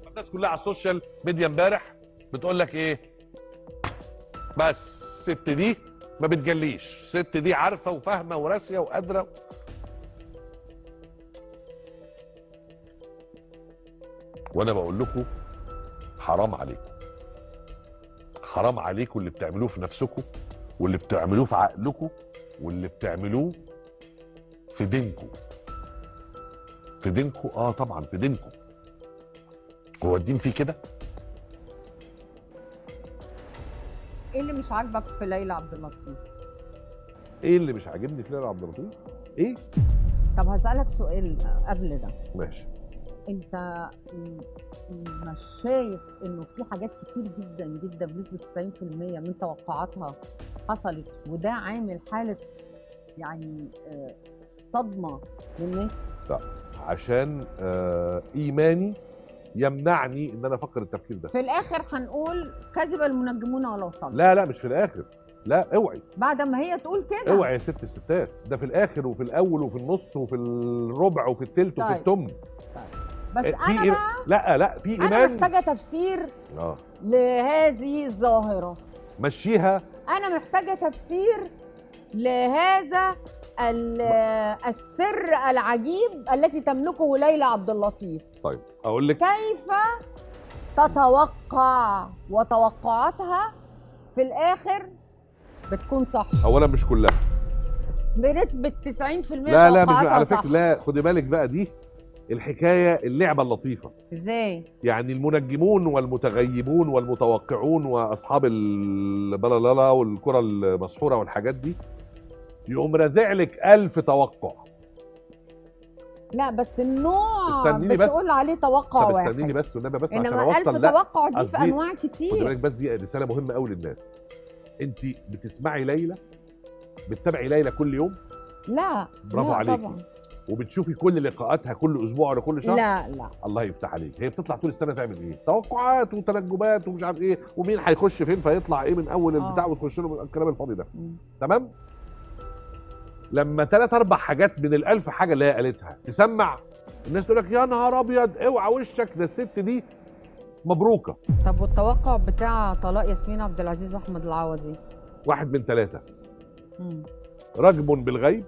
الناس كلها على السوشيال ميديا امبارح بتقول لك ايه بس الست دي ما بتجليش الست دي عارفه وفاهمه وراسيه وقادره وانا بقول لكم حرام عليكم حرام عليكم اللي بتعملوه في نفسكم واللي بتعملوه في عقلكم واللي بتعملوه في دينكم في دينكم اه طبعا في دينكم هو الدين فيه كده ايه اللي مش عاجبك في ليلى عبد اللطيف ايه اللي مش عاجبني في ليلى عبد اللطيف ايه طب هسألك سؤال قبل ده ماشي انت م- م- مش شايف انه في حاجات كتير جدا جدا بنسبة 90% من توقعاتها حصلت وده عامل حالة يعني آه، صدمة للناس عشان آه ايماني يمنعني ان انا افكر التفكير ده في الاخر هنقول كذب المنجمون ولو صلوا لا لا مش في الاخر لا اوعي بعد ما هي تقول كده اوعي يا ست الستات ده في الاخر وفي الاول وفي النص وفي الربع وفي التلت وفي طيب. التم بس في انا إيم- بقى لا لا في انا ايمان محتاجة تفسير اه لهذه الظاهرة مشيها انا محتاجه تفسير لهذا ال- السر العجيب التي تملكه ليلى عبد اللطيف طيب اقول لك كيف تتوقع وتوقعاتها في الاخر بتكون صح اولا مش كلها بنسبه 90% لا لا مش توقعاتها على صح. فكره لا خدي بالك بقى دي الحكايه اللعبه اللطيفه ازاي يعني المنجمون والمتغيبون والمتوقعون واصحاب البلالala والكره المسحوره والحاجات دي يقوم رازع لك ألف توقع لا بس النوع استنيني بس. بتقول عليه توقع طب واحد استنيني بس والنبي بس عشان انما ألف اوصل لا توقع دي في قصدي- انواع خدي كتير بالك بس دي رساله مهمه قوي للناس انت بتسمعي ليلى بتتابعي ليلى كل يوم لا برافو لا عليكي. طبعا وبتشوفي كل لقاءاتها كل اسبوع ولا كل شهر لا لا الله يفتح عليك هي بتطلع طول السنه تعمل ايه توقعات وتنجمات ومش عارف ايه ومين هيخش فين فيطلع ايه من اول آه. البتاع وتخش له من الكلام الفاضي ده مم. تمام لما ثلاث اربع حاجات من الالف حاجه اللي هي قالتها تسمع الناس تقول لك يا نهار ابيض اوعى وشك ده الست دي مبروكه طب والتوقع بتاع طلاق ياسمين عبد العزيز احمد العوضي واحد من ثلاثه مم. رجم بالغيب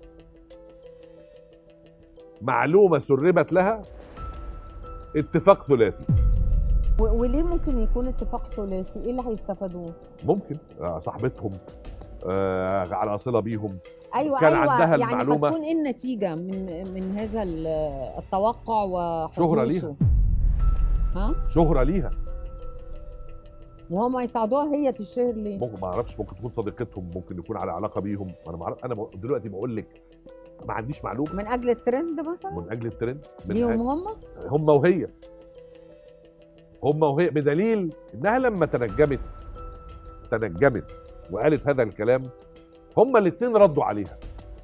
معلومه سربت لها اتفاق ثلاثي و- وليه ممكن يكون اتفاق ثلاثي ايه اللي هيستفادوه ممكن آه، صاحبتهم آه على صله بيهم ايوه كان ايوه عندها يعني المعلومة. هتكون ايه النتيجه من من هذا ال- التوقع وحدوثه شهرة ليها. ها شهره ليها وهم يساعدوها هي تشهر ليه ممكن ما اعرفش ممكن تكون صديقتهم ممكن يكون على علاقه بيهم انا ما اعرف انا بق- دلوقتي بقول لك ما عنديش معلومه من اجل الترند مثلا من اجل الترند من ليهم أجل هم هم وهي هم وهي بدليل انها لما تنجمت تنجمت وقالت هذا الكلام هم الاثنين ردوا عليها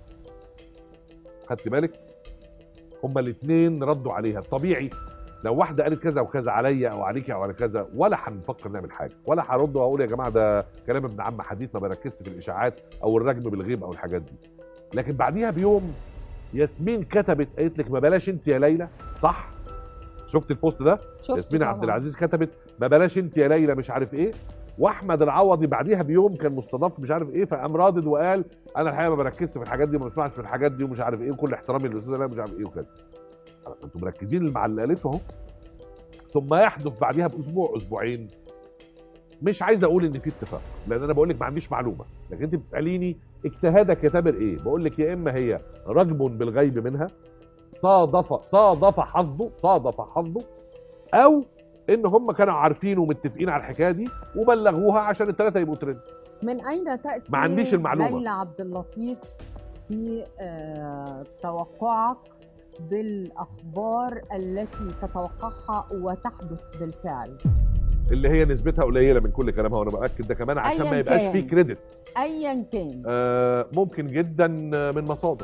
خدت بالك هم الاثنين ردوا عليها طبيعي لو واحده قالت كذا وكذا عليا او عليكي او على كذا ولا هنفكر نعمل حاجه ولا هرد واقول يا جماعه ده كلام ابن عم حديث ما بركزش في الاشاعات او الرجم بالغيب او الحاجات دي لكن بعديها بيوم ياسمين كتبت قالت لك ما بلاش انت يا ليلى صح شفت البوست ده شفت ياسمين عبد طبعاً. العزيز كتبت ما بلاش انت يا ليلى مش عارف ايه واحمد العوضي بعديها بيوم كان مستضاف مش عارف ايه فقام رادد وقال انا الحقيقه ما بركزش في الحاجات دي وما بسمعش في الحاجات دي ومش عارف ايه وكل احترامي للاستاذ لا مش عارف ايه وكده انتوا مركزين مع اللي قالته اهو ثم يحدث بعديها باسبوع اسبوعين مش عايز اقول ان في اتفاق لان انا بقول لك ما عنديش معلومه لكن انت بتساليني اجتهادك يا تامر ايه بقول لك يا اما هي رجم بالغيب منها صادف صادف حظه صادف حظه او ان هم كانوا عارفين ومتفقين على الحكايه دي وبلغوها عشان الثلاثه يبقوا ترند من اين تاتي ما عنديش المعلومة. ليلى عبد اللطيف في آه توقعك بالاخبار التي تتوقعها وتحدث بالفعل اللي هي نسبتها قليله من كل كلامها وانا باكد ده كمان عشان أياً ما يبقاش كان. فيه كريدت ايا كان آه ممكن جدا من مصادر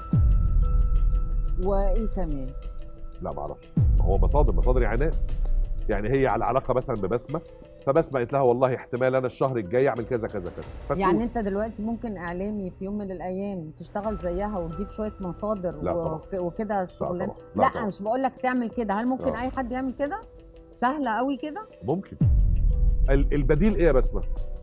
وايه كمان لا ما اعرفش ما هو مصادر مصادر يعني ناس يعني هي على علاقه مثلا ببسمه فبسمه قالت لها والله احتمال انا الشهر الجاي اعمل كذا كذا كذا فتقول. يعني انت دلوقتي ممكن اعلامي في يوم من الايام تشتغل زيها وتجيب شويه مصادر لا و- طبعاً. وك- وكده لا الشغلانه طبعا لا, طبعاً. مش بقول لك تعمل كده هل ممكن آه. اي حد يعمل كده سهله قوي كده ممكن ال- البديل ايه يا بسمه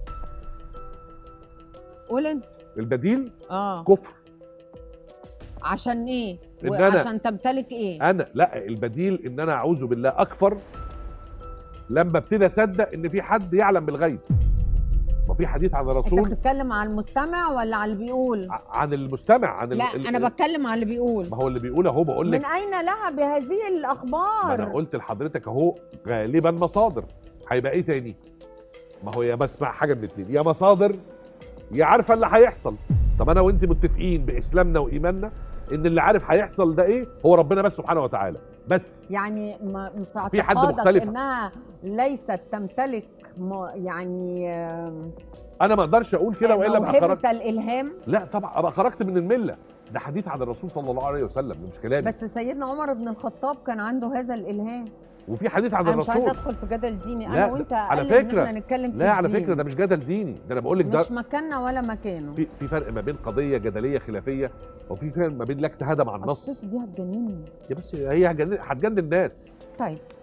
قول انت البديل اه كفر عشان ايه إن أنا- وعشان تمتلك ايه انا لا البديل ان انا اعوذ بالله اكفر لما ابتدي اصدق ان في حد يعلم بالغيب ما في حديث عن انت الرسول بتتكلم على المستمع ولا على اللي بيقول ع- عن المستمع عن ال- لا ال- انا بتكلم على اللي بيقول ما هو اللي بيقول اهو بقول لك من اين لها بهذه ما انا الاخبار قلت لحضرتك اهو غالبا مصادر هيبقى ايه تاني ما هو يا بسمع حاجه من اتنين يا مصادر يا عارفه اللي هيحصل طب انا وانت متفقين باسلامنا وايماننا ان اللي عارف هيحصل ده ايه هو ربنا بس سبحانه وتعالى بس يعني ما في في حد اعتقادك مختلف. انها ليست تمتلك م- يعني آم، انا ما اقدرش اقول كده والا ابقى خرجت موهبه الالهام لا طبعا ابقى خرجت من المله ده حديث عن الرسول صلى الله عليه وسلم مش كلامي بس سيدنا عمر بن الخطاب كان عنده هذا الالهام وفي حديث عن انا مش عايزه الرسول ادخل في جدل ديني لا، انا ده- وانت على اقل ان فكرة- احنا نتكلم في لا على الدين. فكره ده مش جدل ديني ده انا بقول لك ده مش مكاننا ولا مكانه في في فرق ما بين قضيه جدليه خلافيه وفي فرق ما بين لا اجتهاد مع النص الصيف دي هتجنني يا بس هي هتجنن هتجنن الناس طيب